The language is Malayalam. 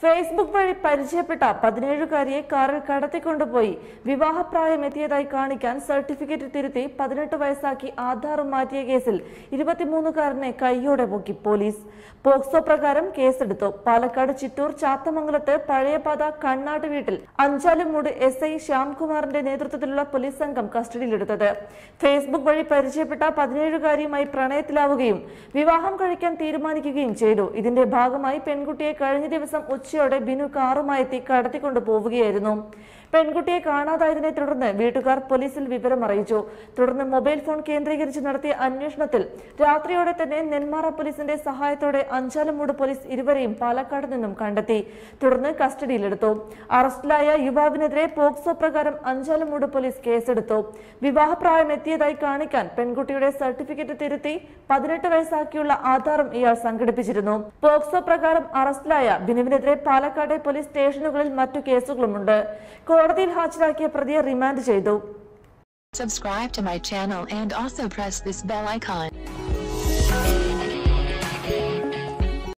ഫേസ്ബുക്ക് വഴി പരിചയപ്പെട്ട പതിനേഴുകാരിയെ കാറിൽ കടത്തിക്കൊണ്ടുപോയി വിവാഹപ്രായം എത്തിയതായി കാണിക്കാൻ സർട്ടിഫിക്കറ്റ് തിരുത്തി പതിനെട്ട് വയസ്സാക്കി ആധാറും മാറ്റിയ കേസിൽ ഇരുപത്തിമൂന്നുകാരനെ കൈയോടെ പൊക്കി പോലീസ് പോക്സോ പ്രകാരം കേസെടുത്തു പാലക്കാട് ചിറ്റൂർ ചാത്തമംഗലത്ത് പഴയപാത കണ്ണാട്ട് വീട്ടിൽ അഞ്ചാലുമൂട് എസ് ഐ ശ്യാംകുമാറിന്റെ നേതൃത്വത്തിലുള്ള പോലീസ് സംഘം കസ്റ്റഡിയിലെടുത്തത് ഫേസ്ബുക്ക് വഴി പരിചയപ്പെട്ട പതിനേഴുകാരിയുമായി പ്രണയത്തിലാവുകയും വിവാഹം കഴിക്കാൻ തീരുമാനിക്കുകയും ചെയ്തു ഇതിന്റെ ഭാഗമായി പെൺകുട്ടിയെ കഴിഞ്ഞ ദിവസം ഉച്ചയോടെ ബിനു കാറുമായി എത്തി കടത്തിക്കൊണ്ടു പോവുകയായിരുന്നു പെൺകുട്ടിയെ കാണാതായതിനെ തുടർന്ന് വീട്ടുകാർ പോലീസിൽ വിവരം അറിയിച്ചു തുടർന്ന് മൊബൈൽ ഫോൺ കേന്ദ്രീകരിച്ച് നടത്തിയ അന്വേഷണത്തിൽ രാത്രിയോടെ തന്നെ നെന്മാറ പോലീസിന്റെ സഹായത്തോടെ അഞ്ചാലമൂട് പോലീസ് ഇരുവരെയും പാലക്കാട് നിന്നും കണ്ടെത്തി തുടർന്ന് കസ്റ്റഡിയിലെടുത്തു അറസ്റ്റിലായ യുവാവിനെതിരെ പോക്സോ പ്രകാരം അഞ്ചാലമൂട് പോലീസ് കേസെടുത്തു വിവാഹപ്രായം എത്തിയതായി കാണിക്കാൻ പെൺകുട്ടിയുടെ സർട്ടിഫിക്കറ്റ് തിരുത്തി പതിനെട്ട് വയസ്സാക്കിയുള്ള ആധാറും ഇയാൾ സംഘടിപ്പിച്ചിരുന്നു പോക്സോ പ്രകാരം അറസ്റ്റിലായ ബിനുവിനെതിരെ പാലക്കാട്ടെ പോലീസ് സ്റ്റേഷനുകളിൽ മറ്റു കേസുകളുമുണ്ട് കോടതിയിൽ ഹാജരാക്കിയ പ്രതിയെ റിമാൻഡ് ചെയ്തു Subscribe to my channel and also press this bell icon.